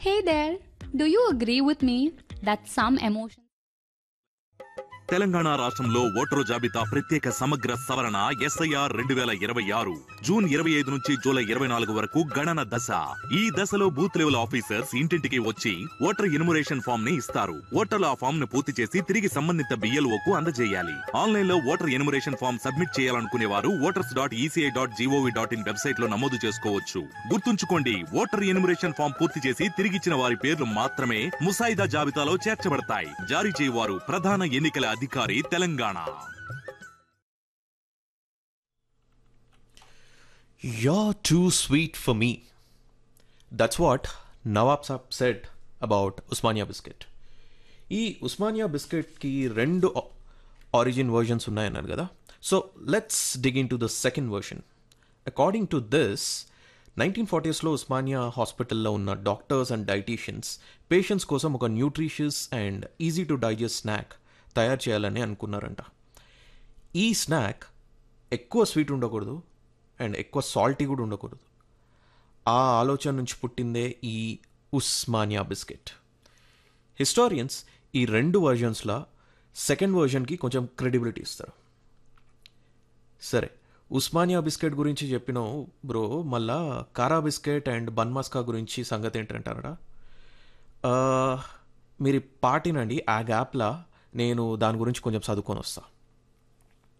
Hey there, do you agree with me that some emotions Telangana రాష్ట్రంలో voter జాబితా ప్రత్యేక సమగ్ర సవరణ ఎస్ఐఆర్ రెండు వేల ఇరవై ఆరు జూన్ ఇరవై ఐదు నుంచి జూలై ఇరవై నాలుగు వరకు గణన దశ ఈ దశలో బూత్ లెవెల్ ఆఫీసర్స్ ఇంటింటికి వచ్చి ఓటర్ ఇనుమరేషన్ ఫామ్ ని ఇస్తారు ఓటర్లు ఆ ఫామ్ ను పూర్తి చేసి తిరిగి సంబంధిత బిఎల్ఓ కు అందజేయాలి ఆన్లైన్ లో ఓటర్ ఎనుమరేషన్ ఫామ్ సబ్మిట్ చేయాలనుకునే వారు voters dot ECI dot GOV dot in website లో నమోదు చేసుకోవచ్చు గుర్తుంచుకోండి ఓటర్ ఎనుమరేషన్ ఫామ్ పూర్తి చేసి తిరిగిచ్చిన వారి పేర్లు మాత్రమే ముసాయిదా జాబితాలో చేర్చబడతాయి జారీ చేయవారు ప్రధాన ఎన్నికల అధికారి Telangana You're too sweet for me. That's what Nawab Saab said about Usmania Biscuit. ఈ ఉస్మానియా బిస్కెట్కి రెండు ఆరిజిన్ వర్షన్స్ ఉన్నాయన్నారు కదా so let's dig into the second version according to this nineteen ఫార్టీస్లో ఉస్మానియా హాస్పిటల్లో ఉన్న డాక్టర్స్ అండ్ డైటీషియన్స్ పేషెంట్స్ కోసం ఒక nutritious and easy to digest snack తయారు చేయాలని అనుకున్నారంట ఈ స్నాక్ ఎక్కువ స్వీట్ ఉండకూడదు అండ్ ఎక్కువ సాల్టీ కూడా ఉండకూడదు ఆ ఆలోచన నుంచి పుట్టిందే ఈ ఉస్మానియా బిస్కెట్ హిస్టారియన్స్ ఈ రెండు వర్జన్స్లో సెకండ్ వర్జన్కి కొంచెం క్రెడిబిలిటీ ఇస్తారు సరే ఉస్మానియా బిస్కెట్ గురించి చెప్పినావు బ్రో మళ్ళా కారా బిస్కెట్ అండ్ బన్మస్కా గురించి సంగతి ఏంటంటారా మీరు పాటినండి ఆ గ్యాప్లా నేను దాని గురించి కొంచెం చదువుకొని వస్తాను